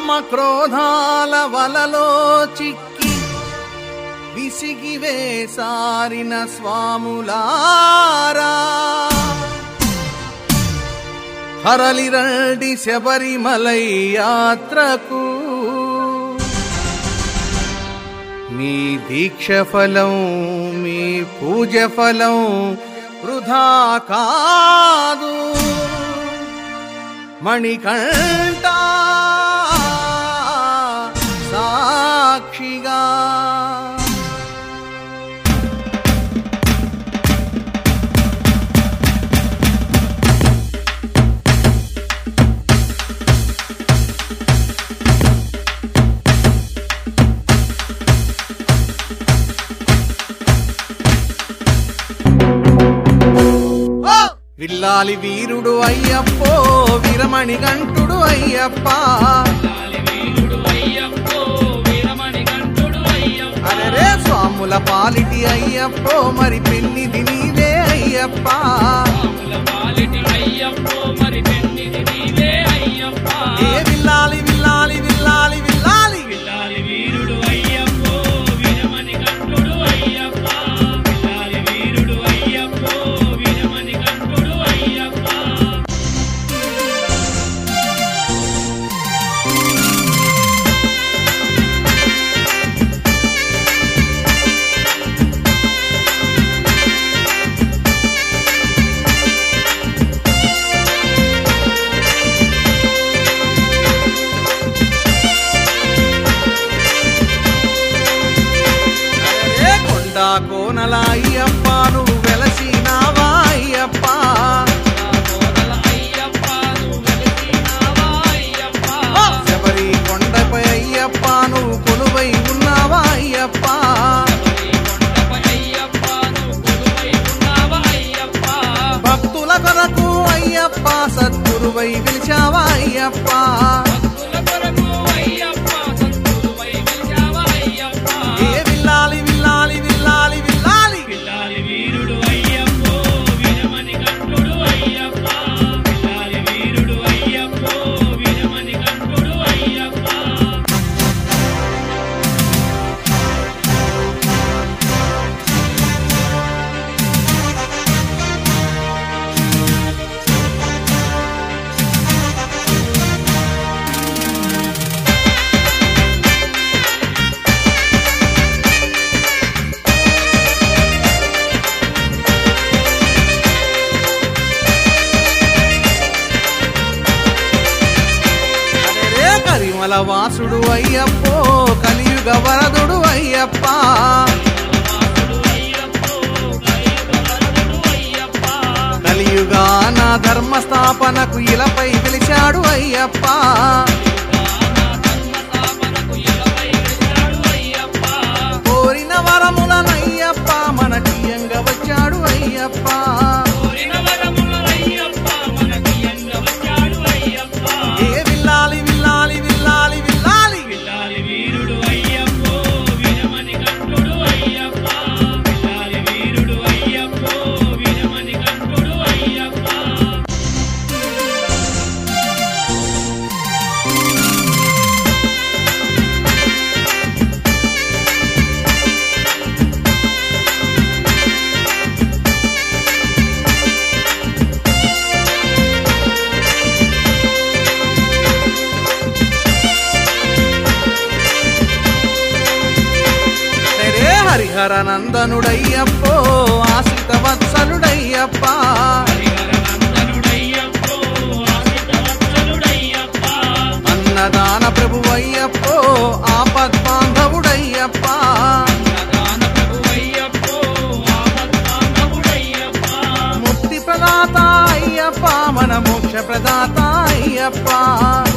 కామ క్రోధాల వలలో చిక్కి విసిగి వేసారిన స్వాములారా హరలిరండి శబరిమలై యాత్రకు మీ దీక్ష ఫలం మీ పూజ ఫలం వృధా కాదు మణికంఠ సాక్షిగా విల్లాలి వీరుడు అయ్యప్పో వీరమణి గంటుడు అయ్యప్ప అరే స్వాముల పాలిటి అయ్యప్పో మరి పెన్నిది నీవే అయ్యప్ప ఏ విల్లాలి విల్లాలి విల్లాలి విల్లాలి అరే కొండ కోనల అయ్యప్ప నువ్వు వెలసినావా అయ్యప్ప శబరి కొండపై అయ్యప్ప నువ్వు కొలువై ఉన్నావా అయ్యప్ప భక్తుల కొరకు అయ్యప్ప సద్గురువై పిలిచావా అయ్యప్ప ఏ విల్లాలి విల్లాలి విల్లాలి విల్లాలి పిల్లాలి వీరుడు అయ్యప్పో వీరమణి కంఠుడు అయ్యప్ప పిల్లాలి వీరుడు అయ్యప్పో వీరమణి కంఠుడు అయ్యప్ప అరే కరిమల వాసుడు అయ్యప్పో కలియుగ వరదుడు అయ్యప్ప కలియుగా నా ధర్మ స్థాపనకు ఇలపై పిలిచాడు అయ్యప్ప కోరిన వరములనయ్యప్ప మనకీయంగ వచ్చాడు అయ్యప్ప ఏ విల్లాలి విల్లాలి విల్లాలి విల్లాలి పిల్లాలి వీరుడు అయ్యప్పో వీరమణి కంఠుడు అయ్యప్ప పిల్లాలి వీరుడు అయ్యప్పో వీరమణి కంఠుడు అయ్యప్ప రే హరిహర నందనుడయ్యప్పో ఆశ్రిత వత్సలుడయ్యప్ప హరిహరనందనుడయ్యప్పో ఆశ్రితవత్సలుడయ్యప్ప అన్నదాన ప్రభువయ్యప్పో ఆపద్బాంధవుడయ్యప్ప ప్రధాన ప్రభువయ్యప్పో ఆపద్బాంధవుడయ్యప్ప ముక్తి ప్రదాత అయ్యప్ప మన మోక్ష ప్రదాత అయ్యప్ప